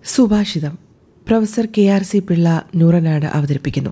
സുഭാഷിതം professor K R C Pillai Nooranad അവതരിപ്പിക്കുന്നു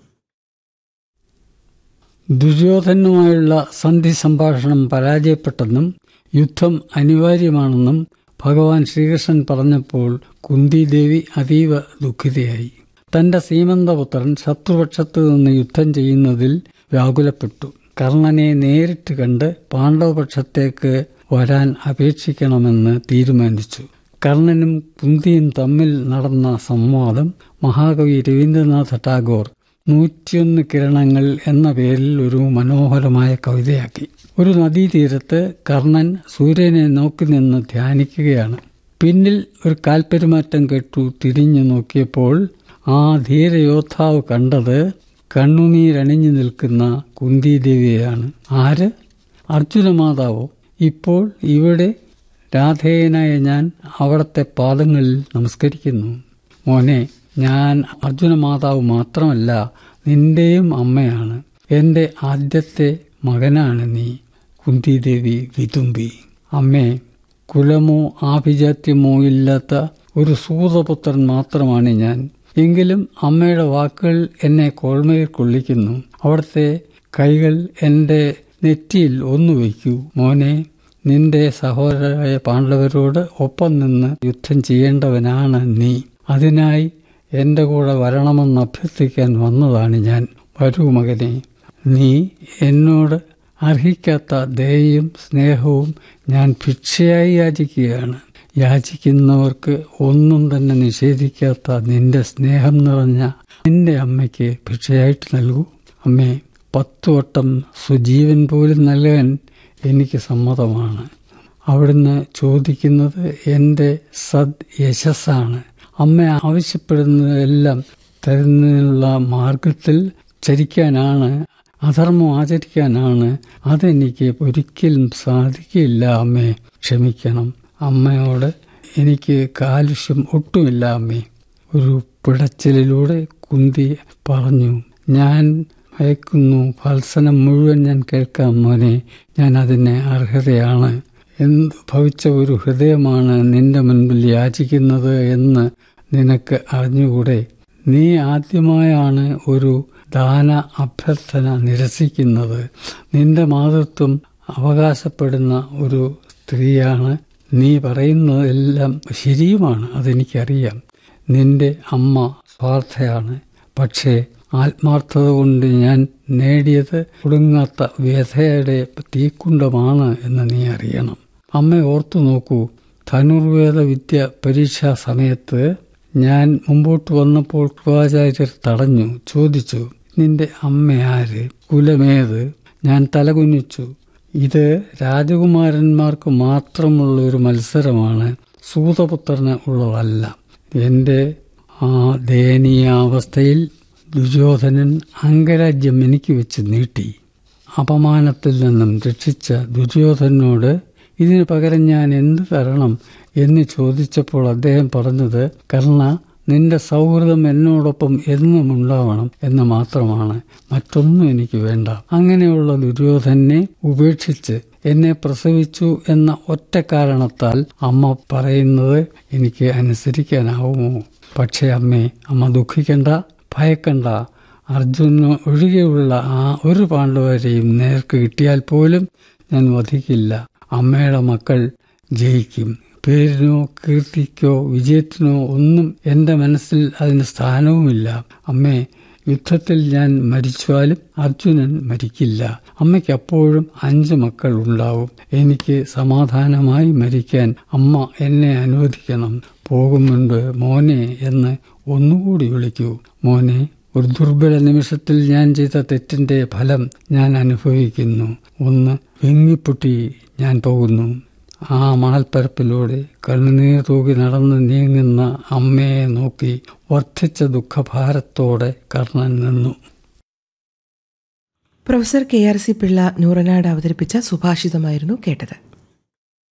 ദുര്യോധനുമായുള്ള സന്ധി സംഭാഷണം പരാജയപ്പെട്ടെന്നും യുദ്ധം അനിവാര്യമാണെന്നും ഭഗവാൻ ശ്രീകൃഷ്ണൻ പറഞ്ഞപ്പോൾ കുന്തിദേവി അതീവ ദുഃഖിതയായി തന്റെ സീമന്തപുത്രൻ ശത്രുപക്ഷത്ത് നിന്ന് യുദ്ധം ചെയ്യുന്നതിൽ വ്യാകുലപ്പെട്ടു കർണനെ നേരിട്ട് കണ്ട് പാണ്ഡവപക്ഷത്തേക്ക് വരാൻ അപേക്ഷിക്കണമെന്ന് തീരുമാനിച്ചു കർണനും കുന്തിയും തമ്മിൽ നടന്ന സംവാദം മഹാകവി രവീന്ദ്രനാഥ ടാഗോർ നൂറ്റിയൊന്ന് കിരണങ്ങൾ എന്ന പേരിൽ ഒരു മനോഹരമായ കവിതയാക്കി ഒരു നദീതീരത്ത് കർണൻ സൂര്യനെ നോക്കി നിന്ന് ധ്യാനിക്കുകയാണ് പിന്നിൽ ഒരു കാൽപ്പെരുമാറ്റം കേട്ടു തിരിഞ്ഞു നോക്കിയപ്പോൾ ആ ധീരയോദ്ധാവ് കണ്ടത് കണ്ണുനീരണിഞ്ഞു നിൽക്കുന്ന കുന്തിദേവിയെയാണ് ആര് അർജുനമാതാവോ ഇപ്പോൾ ഇവിടെ രാധേയനായ ഞാൻ അവിടത്തെ പാദങ്ങളിൽ നമസ്കരിക്കുന്നു മോനെ ഞാൻ അർജുനമാതാവ് മാത്രമല്ല നിന്റെയും അമ്മയാണ് എന്റെ ആദ്യത്തെ മകനാണ് നീ കുന്തിദേവി വിതുമ്പി അമ്മേ കുലമോ ആഭിജാത്യമോ ഇല്ലാത്ത ഒരു സൂതപുത്രൻ മാത്രമാണ് ഞാൻ എങ്കിലും അമ്മയുടെ വാക്കുകൾ എന്നെ കോൾമയിൽ കൊള്ളിക്കുന്നു അവിടുത്തെ കൈകൾ എന്റെ നെറ്റിയിൽ ഒന്നു വയ്ക്കൂ മോനെ നിന്റെ സഹോദരരായ പാണ്ഡവരോട് ഒപ്പം നിന്ന് യുദ്ധം ചെയ്യേണ്ടവനാണ് നീ അതിനായി എന്റെ കൂടെ വരണമെന്ന് അഭ്യർത്ഥിക്കാൻ വന്നതാണ് ഞാൻ വരൂ മകനെ നീ എന്നോട് അർഹിക്കാത്ത ദയയും സ്നേഹവും ഞാൻ ഭിക്ഷയായി യാചിക്കുകയാണ് യാചിക്കുന്നവർക്ക് ഒന്നും തന്നെ നിഷേധിക്കാത്ത നിന്റെ സ്നേഹം നിറഞ്ഞ നിന്റെ അമ്മയ്ക്ക് ഭിക്ഷയായിട്ട് നൽകൂ അമ്മേ പത്തു വട്ടം സ്വജീവൻ പോലും നൽകാൻ എനിക്ക് സമ്മതമാണ് അവിടുന്ന് ചോദിക്കുന്നത് എൻ്റെ സദ് യശസ്സാണ് അമ്മ ആവശ്യപ്പെടുന്നതെല്ലാം തരുന്നതിനുള്ള മാർഗത്തിൽ ചരിക്കാനാണ് അധർമ്മം ആചരിക്കാനാണ് അതെനിക്ക് ഒരിക്കലും സാധിക്കില്ല അമ്മേ ക്ഷമിക്കണം അമ്മയോട് എനിക്ക് കാലുഷ്യം ഒട്ടുമില്ല അമ്മേ ഒരു പിടച്ചിലിലൂടെ കുന്തി പറഞ്ഞു ഞാൻ ഭയക്കുന്നു ഫത്സനം മുഴുവൻ ഞാൻ കേൾക്കാം മോനെ ഞാൻ അതിന് അർഹതയാണ് എന്ത് ഭവിച്ച ഒരു ഹൃദയമാണ് നിന്റെ മുൻപിൽ യാചിക്കുന്നത് എന്ന് നിനക്ക് അറിഞ്ഞുകൂടെ നീ ആദ്യമായാണ് ഒരു ദാന അഭ്യർത്ഥന നിരസിക്കുന്നത് നിന്റെ മാതൃത്വം അവകാശപ്പെടുന്ന ഒരു സ്ത്രീയാണ് നീ പറയുന്നതെല്ലാം ശരിയുമാണ് അതെനിക്കറിയാം നിന്റെ അമ്മ സ്വാർത്ഥയാണ് പക്ഷേ ആത്മാർത്ഥത കൊണ്ട് ഞാൻ നേടിയത് ഒടുങ്ങാത്ത വ്യഥയുടെ തീക്കുണ്ടമാണ് എന്ന് നീ അറിയണം അമ്മ ഓർത്തു നോക്കൂ ധനുർവേദ വിദ്യ പരീക്ഷാ സമയത്ത് ഞാൻ മുമ്പോട്ട് വന്നപ്പോൾ കൃപാചാര്യർ തടഞ്ഞു ചോദിച്ചു നിന്റെ അമ്മ ആര് കുലമേത് ഞാൻ തലകുനിച്ചു ഇത് രാജകുമാരന്മാർക്ക് മാത്രമുള്ള ഒരു മത്സരമാണ് സൂതപുത്രന് ഉള്ളതല്ല എന്റെ ആ ദയനീയാവസ്ഥയിൽ ദുര്യോധനൻ അംഗരാജ്യം എനിക്ക് വെച്ച് നീട്ടി അപമാനത്തിൽ നിന്നും രക്ഷിച്ച ദുര്യോധനോട് ഇതിനു പകരം ഞാൻ എന്ത് തരണം എന്ന് ചോദിച്ചപ്പോൾ അദ്ദേഹം പറഞ്ഞത് കർണ നിന്റെ സൗഹൃദം എന്നോടൊപ്പം എന്നും ഉണ്ടാവണം എന്ന് മാത്രമാണ് മറ്റൊന്നും എനിക്ക് വേണ്ട അങ്ങനെയുള്ള ദുര്യോധനെ ഉപേക്ഷിച്ച് എന്നെ പ്രസവിച്ചു എന്ന ഒറ്റ കാരണത്താൽ അമ്മ പറയുന്നത് എനിക്ക് അനുസരിക്കാനാവുമോ പക്ഷേ അമ്മേ അമ്മ ദുഃഖിക്കണ്ട ഭയക്കണ്ട അർജുന ഒഴികെയുള്ള ആ ഒരു പാണ്ഡവരെയും നേർക്ക് കിട്ടിയാൽ പോലും ഞാൻ വധിക്കില്ല അമ്മയുടെ മക്കൾ ജയിക്കും പേരിനോ കീർത്തിക്കോ വിജയത്തിനോ ഒന്നും എന്റെ മനസ്സിൽ അതിന് സ്ഥാനവുമില്ല അമ്മേ യുദ്ധത്തിൽ ഞാൻ മരിച്ചാലും അർജുനൻ മരിക്കില്ല അമ്മയ്ക്ക് അപ്പോഴും അഞ്ച് മക്കൾ ഉണ്ടാവും എനിക്ക് സമാധാനമായി മരിക്കാൻ അമ്മ എന്നെ അനുവദിക്കണം പോകും മുൻപ് മോനെ എന്ന് ഒന്നുകൂടി വിളിക്കൂ മോനെ ഒരു ദുർബല നിമിഷത്തിൽ ഞാൻ ചെയ്ത തെറ്റിന്റെ ഫലം ഞാൻ അനുഭവിക്കുന്നു ഒന്ന് വെങ്ങിപ്പൊട്ടി ഞാൻ പോകുന്നു ആ മണൽപ്പരപ്പിലൂടെ കണ്ണുനീർ തൂകി നടന്ന് നീങ്ങുന്ന അമ്മയെ നോക്കി വർദ്ധിച്ച ദുഃഖഭാരത്തോടെ കർണൻ നിന്നു professor K R C Pillai Nooranad അവതരിപ്പിച്ച സുഭാഷിതമായിരുന്നു കേട്ടത്